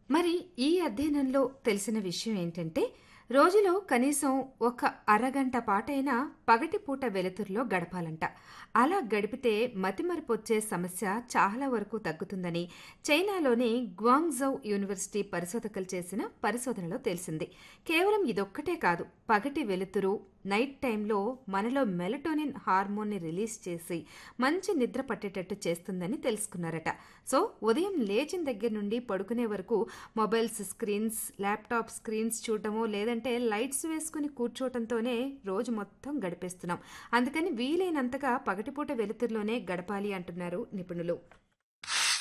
మరి ఈ అధ్యయనంలో తెలిసిన విషయం ఏంటంటే రోజులో కనీసం ఒక అరగంట పాటైనా పగటిపూట వెలుతురులో గడపాలంట అలా గడిపితే మతిమరుపొచ్చే సమస్య చాలా వరకు తగ్గుతుందని చైనాలోని గ్వాంగ్జౌ యూనివర్సిటీ పరిశోధకులు చేసిన పరిశోధనలో తెలిసింది కేవలం ఇదొక్కటే కాదు పగటి వెలుతురు నైట్ టైంలో మనలో మెలటోనిన్ హార్మోన్ని రిలీజ్ చేసి మంచి నిద్ర పట్టేటట్టు చేస్తుందని తెలుసుకున్నారట సో ఉదయం లేచిన దగ్గర నుండి పడుకునే వరకు మొబైల్స్ స్క్రీన్స్ ల్యాప్టాప్ స్క్రీన్స్ చూడటమో లేదంటే లైట్స్ వేసుకుని కూర్చోవటంతోనే రోజు మొత్తం గడిపేస్తున్నాం అందుకని వీలైనంతగా పగటిపూట వెలుతురులోనే గడపాలి అంటున్నారు నిపుణులు